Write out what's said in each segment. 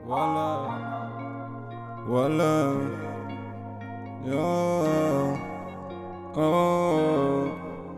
ولا ولا يا آه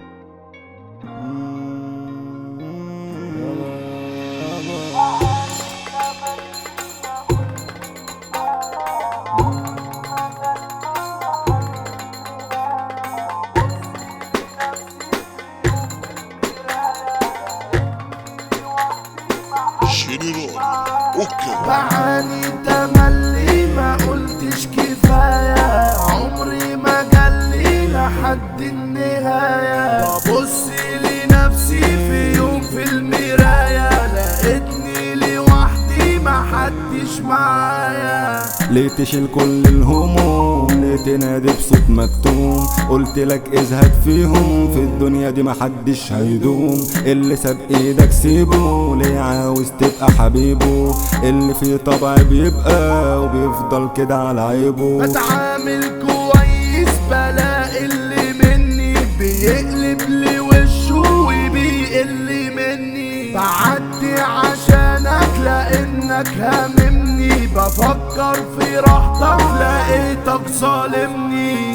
جنرال اوكا بعاني تملي ما قلتش كفاية عمري ما جالي لحد النهاية ببص لنفسي في يوم في المراية لقيتني لوحدي ما حدش معايا ليه تشيل كل الهموم ليه تنادي بصوت مكتوم قلت لك ازهد فيهم في الدنيا دي محدش هيدوم اللي ساب ايدك سيبه ليه عاوز تبقى حبيبه اللي فيه طبع بيبقى وبيفضل كده على عيبه بتعامل كويس بلاقي اللي مني بيقلب لي وشه وبيقل مني بعدي عشانك لانك هاممني بفكر في راحتك لقيتك ظالمني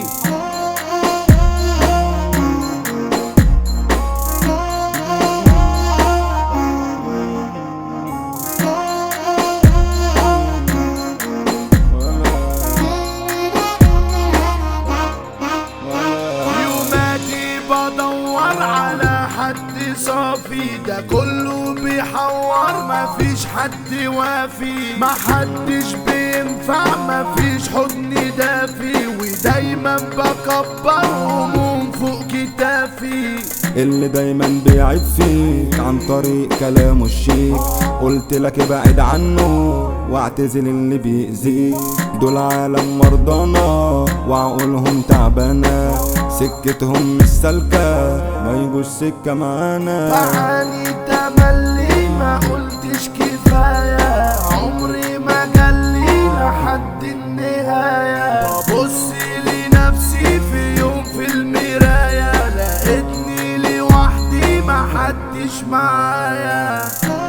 يوماتي بدور على حد صافي ده كله بيحور مفيش حد وافي محدش بينفع مفيش حضن دافي ودايما بكبر هموم فوق كتافي اللي دايما بيعيب فيك عن طريق كلامه الشيك قلت لك ابعد عنه واعتزل اللي بيأذيك دول عالم مرضانا وعقولهم تعبانة سكتهم مش سالكة ما يجوش سكة معانا بعاني تملي ما قلتش كفاية عمري ما جالي لحد النهاية ببص لنفسي في يوم في المراية لقيتني لوحدي ما حدش معايا